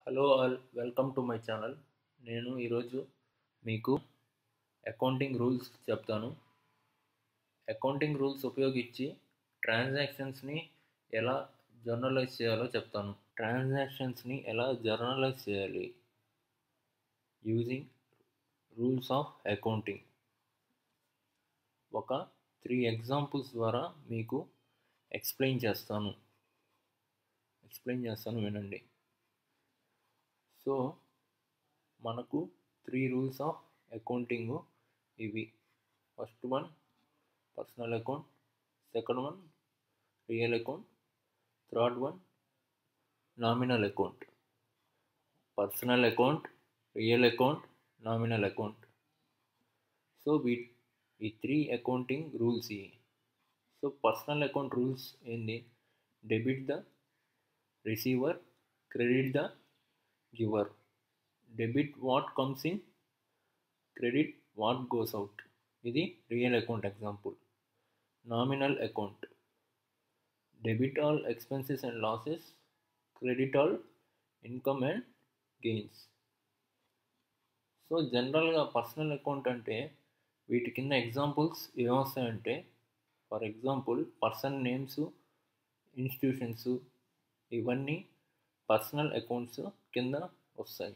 hello all welcome to my channel నేను ఈరోజు మీకు అకౌంటింగ్ రూల్స్ చెప్తాను అకౌంటింగ్ రూల్స్ ఉపయోగించి ట్రాన్సాక్షన్స్ని ఎలా జర్నలైజ్ చేయాలో చెప్తాను ట్రాన్సాక్షన్స్ని ఎలా జర్నలైజ్ చేయాలి యూజింగ్ రూల్స్ ఆఫ్ అకౌంటింగ్ ఒక త్రీ ఎగ్జాంపుల్స్ ద్వారా మీకు ఎక్స్ప్లెయిన్ చేస్తాను ఎక్స్ప్లెయిన్ చేస్తాను వినండి సో మనకు త్రీ రూల్స్ ఆఫ్ అకౌంటింగ్ ఇవి first one personal account second one real account third one nominal account personal account real account nominal account so we ఈ three accounting rules ఇవి so personal account rules ఏంది debit the receiver credit the giver debit what comes in credit what goes out ఇది real account example nominal account debit all expenses and losses credit all income and gains so జనరల్గా personal account అంటే వీటి కింద examples ఏమొస్తాయంటే for example person names institutions ఇవన్నీ personal accounts కింద వస్తాయి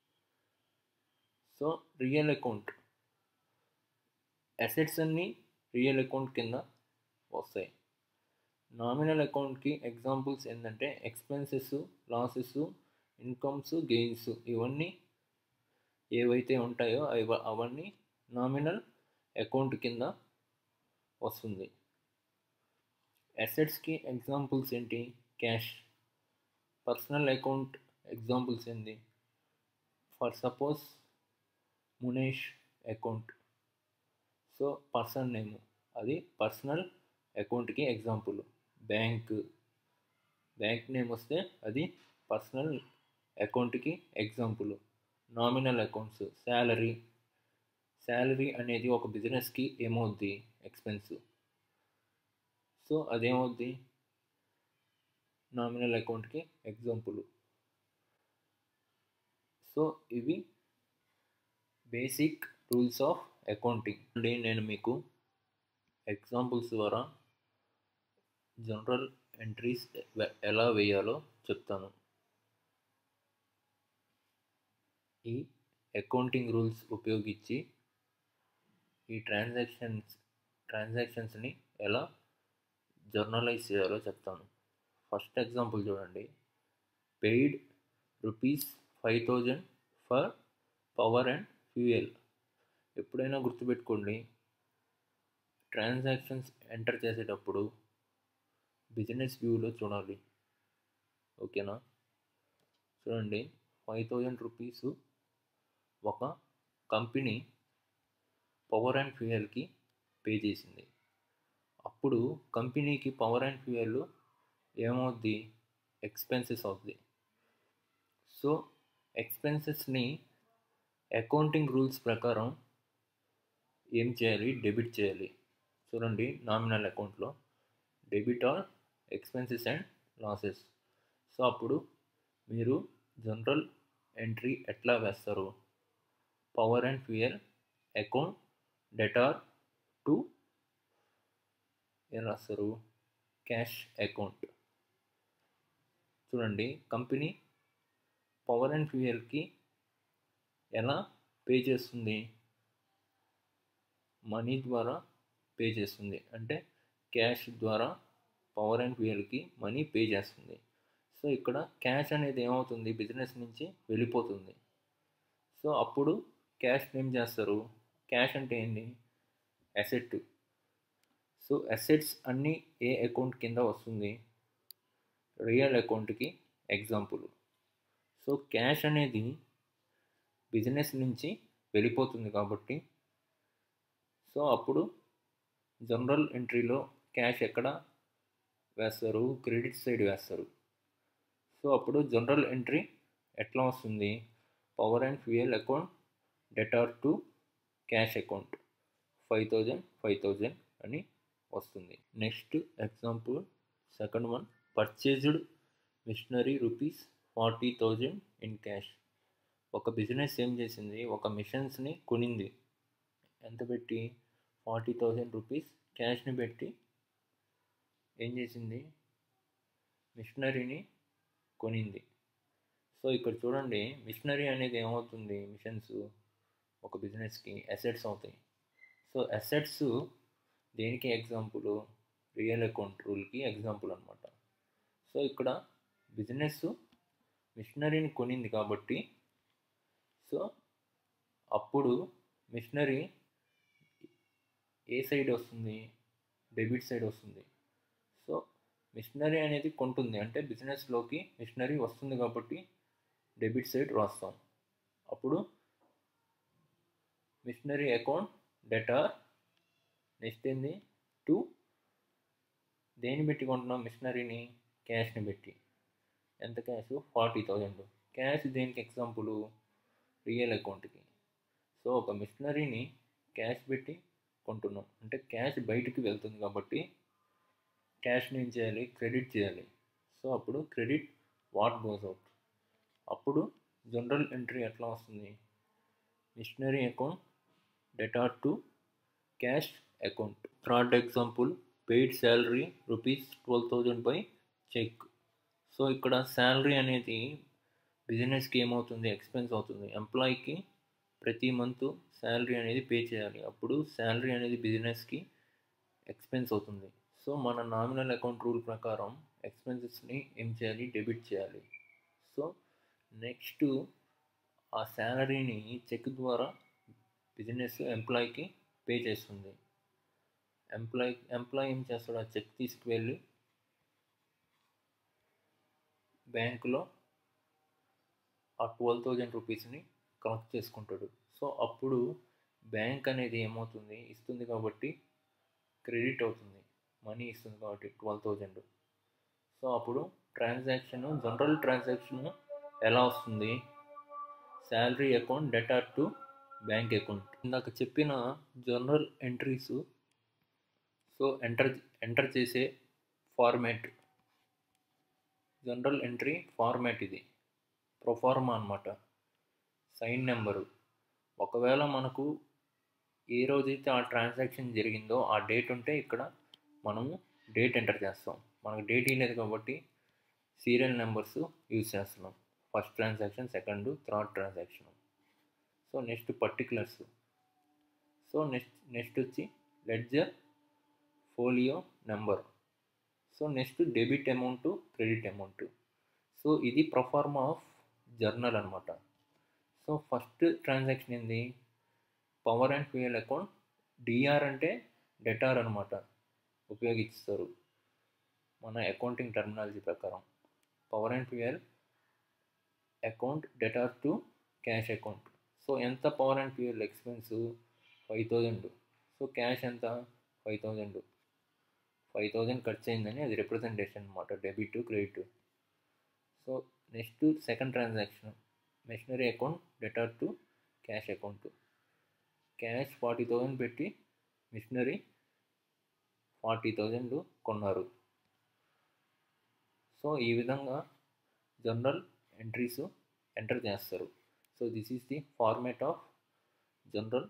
so real account assets అన్నీ రియల్ అకౌంట్ కింద వస్తాయి నామినల్ అకౌంట్కి ఎగ్జాంపుల్స్ ఏంటంటే ఎక్స్పెన్సెస్ లాసెస్ ఇన్కమ్స్ గెయిన్స్ ఇవన్నీ ఏవైతే ఉంటాయో అవి అవన్నీ నామినల్ అకౌంట్ కింద వస్తుంది అసెట్స్కి ఎగ్జాంపుల్స్ ఏంటి క్యాష్ పర్సనల్ అకౌంట్ ఎగ్జాంపుల్స్ ఏంటి for suppose Munesh account so person name అది పర్సనల్ అకౌంట్కి ఎగ్జాంపుల్ బ్యాంక్ బ్యాంక్ నేమ్ వస్తే అది పర్సనల్ అకౌంట్కి example nominal accounts salary salary అనేది ఒక బిజినెస్కి ఏమవుద్ది ఎక్స్పెన్స్ సో అదేమవుద్ది నామినల్ అకౌంట్కి ఎగ్జాంపుల్ సో ఇవి బేసిక్ రూల్స్ ఆఫ్ అకౌంటింగ్ అండి నేను మీకు ఎగ్జాంపుల్స్ ద్వారా జనరల్ ఎంట్రీస్ ఎలా వేయాలో చెప్తాను ఈ అకౌంటింగ్ రూల్స్ ఉపయోగించి ఈ ట్రాన్సాక్షన్స్ ట్రాన్సాక్షన్స్ని ఎలా జర్నలైజ్ చేయాలో చెప్తాను ఫస్ట్ ఎగ్జాంపుల్ చూడండి paid rupees five thousand for power and fuel ఎప్పుడైనా గుర్తుపెట్టుకోండి ట్రాన్సాక్షన్స్ ఎంటర్ చేసేటప్పుడు బిజినెస్ వ్యూలో చూడాలి ఓకేనా చూడండి ఫైవ్ థౌజండ్ రూపీస్ ఒక కంపెనీ పవర్ అండ్ ఫ్యూయల్కి పే చేసింది అప్పుడు కంపెనీకి పవర్ అండ్ ఫ్యూయల్ ఏమవుద్ది ఎక్స్పెన్సెస్ అవుద్ది సో ఎక్స్పెన్సెస్ని అకౌంటింగ్ రూల్స్ ప్రకారం ఏం చేయాలి డెబిట్ చేయాలి చూడండి నామినల్ అకౌంట్లో debit all expenses and losses so అప్పుడు మీరు జనరల్ ఎంట్రీ ఎట్లా వేస్తారు power and fuel account debtor to ఏం రాస్తారు క్యాష్ అకౌంట్ చూడండి కంపెనీ పవర్ అండ్ ఫ్యూయల్కి ఎలా పే చేస్తుంది మనీ ద్వారా పే చేస్తుంది అంటే క్యాష్ ద్వారా పవర్ అండ్ ఫ్యూయల్కి మనీ పే చేస్తుంది సో ఇక్కడ క్యాష్ అనేది ఏమవుతుంది బిజినెస్ నుంచి వెళ్ళిపోతుంది సో అప్పుడు క్యాష్ ఏం చేస్తారు క్యాష్ అంటే ఏంటి అసెట్ సో అసెట్స్ అన్నీ ఏ అకౌంట్ కింద వస్తుంది రియల్ అకౌంట్కి ఎగ్జాంపుల్ సో క్యాష్ అనేది బిజినెస్ నుంచి వెళ్ళిపోతుంది కాబట్టి సో అప్పుడు జనరల్ ఎంట్రీలో క్యాష్ ఎక్కడ వేస్తారు క్రెడిట్ సైడ్ వేస్తారు సో అప్పుడు జనరల్ ఎంట్రీ ఎట్లా వస్తుంది power and fuel account debtor to cash account five thousand five thousand అని వస్తుంది next example second one purchased machinery rupees forty thousand in cash ఒక బిజినెస్ ఏం చేసింది ఒక మిషన్స్ని కొనింది ఎంత పెట్టి ఫార్టీ థౌజండ్ రూపీస్ క్యాష్ని పెట్టి ఏం చేసింది మిషనరీని కొనింది సో ఇక్కడ చూడండి మిషనరీ అనేది ఏమవుతుంది మిషన్స్ ఒక బిజినెస్కి అసెట్స్ అవుతాయి సో అసెట్స్ దేనికి ఎగ్జాంపుల్ రియల్ అకౌంట్ రూల్కి ఎగ్జాంపుల్ అనమాట సో ఇక్కడ బిజినెస్ మిషనరీని కొనింది కాబట్టి సో అప్పుడు మిషనరీ ఏ సైడ్ వస్తుంది డెబిట్ సైడ్ వస్తుంది సో మిషనరీ అనేది కొంటుంది అంటే బిజినెస్లోకి మిషనరీ వస్తుంది కాబట్టి డెబిట్ సైడ్ రాస్తాం అప్పుడు మిషనరీ అకౌంట్ డెటార్ నెక్స్ట్ ఏంది టూ దేని పెట్టి కొంటున్నాం మిషనరీని క్యాష్ని పెట్టి ఎంత క్యాష్ ఫార్టీ థౌజండ్ క్యాష్ దేనికి ఎగ్జాంపుల్ రియల్ అకౌంట్కి సో ఒక మిషనరీని క్యాష్ పెట్టి కొంటున్నాం అంటే క్యాష్ బయటికి వెళ్తుంది కాబట్టి క్యాష్ని ఏం చేయాలి క్రెడిట్ చేయాలి సో అప్పుడు క్రెడిట్ వాట్ గోస్ అవుట్ అప్పుడు జనరల్ ఎంట్రీ ఎట్లా వస్తుంది machinery account debtor to cash account third example paid salary rupees twelve thousand by cheque so ఇక్కడ శాలరీ అనేది బిజినెస్కి ఏమవుతుంది ఎక్స్పెన్స్ అవుతుంది ఎంప్లాయీకి ప్రతి మంత్ శాలరీ అనేది పే చేయాలి అప్పుడు శాలరీ అనేది బిజినెస్కి ఎక్స్పెన్స్ అవుతుంది సో మన నామినల్ అకౌంట్ రూల్ ప్రకారం ఎక్స్పెన్సెస్ని ఏం చేయాలి డెబిట్ చేయాలి సో నెక్స్ట్ ఆ శాలరీని చెక్ ద్వారా బిజినెస్ ఎంప్లాయీకి పే చేస్తుంది ఎంప్లాయీ ఎంప్లాయీ ఏం చేస్తాడు ఆ చెక్ తీసుకువెళ్ళి బ్యాంకులో ఆ ట్వెల్వ్ థౌజండ్ రూపీస్ని కలెక్ట్ చేసుకుంటాడు సో అప్పుడు బ్యాంక్ అనేది ఏమవుతుంది ఇస్తుంది కాబట్టి క్రెడిట్ అవుతుంది మనీ ఇస్తుంది కాబట్టి ట్వెల్వ్ థౌజండ్ సో అప్పుడు ట్రాన్సాక్షన్ జనరల్ ట్రాన్సాక్షన్ ఎలా వస్తుంది salary account debtor to bank account ఇందాక చెప్పిన general entries so enter enter చేసే ఫార్మాట్ జనరల్ ఎంట్రీ ఫార్మాట్ ఇది ప్రొఫార్మా అనమాట సైన్ నెంబరు ఒకవేళ మనకు ఏ రోజైతే ఆ ట్రాన్సాక్షన్ జరిగిందో ఆ డేట్ ఉంటే ఇక్కడ మనము డేట్ ఎంటర్ చేస్తాం మనకు డేట్ ఇవ్వలేదు కాబట్టి సీరియల్ నెంబర్స్ యూజ్ చేస్తున్నాం first transaction second third transaction so next particulars so next next వచ్చి ledger folio number so next debit amount credit amount so ఇది ప్రొఫార్మా ఆఫ్ జర్నల్ అనమాట సో ఫస్ట్ ట్రాన్సాక్షన్ ఏంది power and fuel account D R అంటే debtor అనమాట ఉపయోగిస్తారు మన accounting terminology ప్రకారం power and fuel account debtor to cash account so ఎంత power and fuel expense five thousand so cash ఎంత five thousand five thousand ఖర్చు అయిందని అది రిప్రజెంటేషన్ అనమాట debit credit so next second transaction machinery account debtor to cash account cash forty thousand పెట్టి machinery forty thousand కొన్నారు so ఈ విధంగా general entries enter చేస్తారు so this is the format of general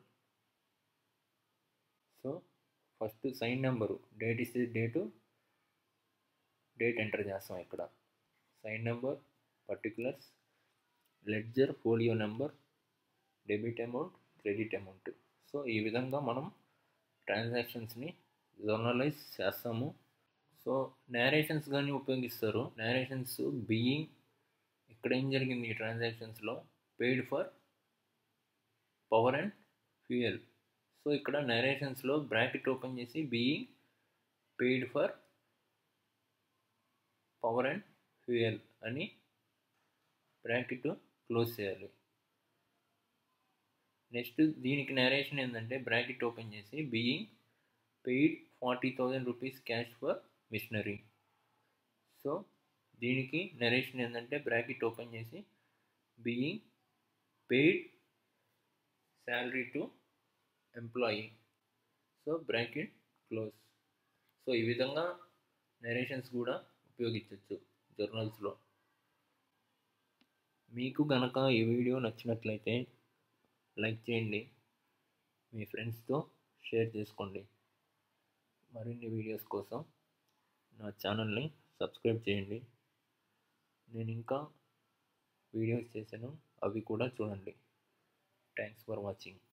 so first sign number date ఇస్తే date date enter చేస్తాం ఇక్కడ sign number particulars ledger folio number debit amount credit amount so ఈ విధంగా మనం ట్రాన్సాక్షన్స్ని జర్నలైజ్ చేస్తాము సో నేరేషన్స్ కానీ ఉపయోగిస్తారు నేరేషన్స్ బీయింగ్ ఇక్కడ ఏం జరిగింది ఈ ట్రాన్సాక్షన్స్లో paid for power and fuel so ఇక్కడ నేరేషన్స్లో బ్రాకెట్ ఓపెన్ చేసి being paid for power and fuel అని బ్రాకెట్ క్లోజ్ చేయాలి నెక్స్ట్ దీనికి నేరేషన్ ఏంటంటే బ్రాకెట్ ఓపెన్ చేసి being paid forty thousand rupees cash for machinery so దీనికి నరేషన్ ఏంటంటే బ్రాకెట్ ఓపెన్ చేసి being paid salary to employee so bracket close so ఈ విధంగా నరేషన్స్ కూడా ఉపయోగించవచ్చు జర్నల్స్లో మీకు గనక ఈ వీడియో నచ్చినట్లయితే లైక్ చేయండి మీ ఫ్రెండ్స్తో షేర్ చేసుకోండి మరిన్ని వీడియోస్ కోసం నా ఛానల్ని సబ్స్క్రైబ్ చేయండి నేను ఇంకా వీడియోస్ చేశాను అవి కూడా చూడండి థ్యాంక్స్ ఫర్ వాచింగ్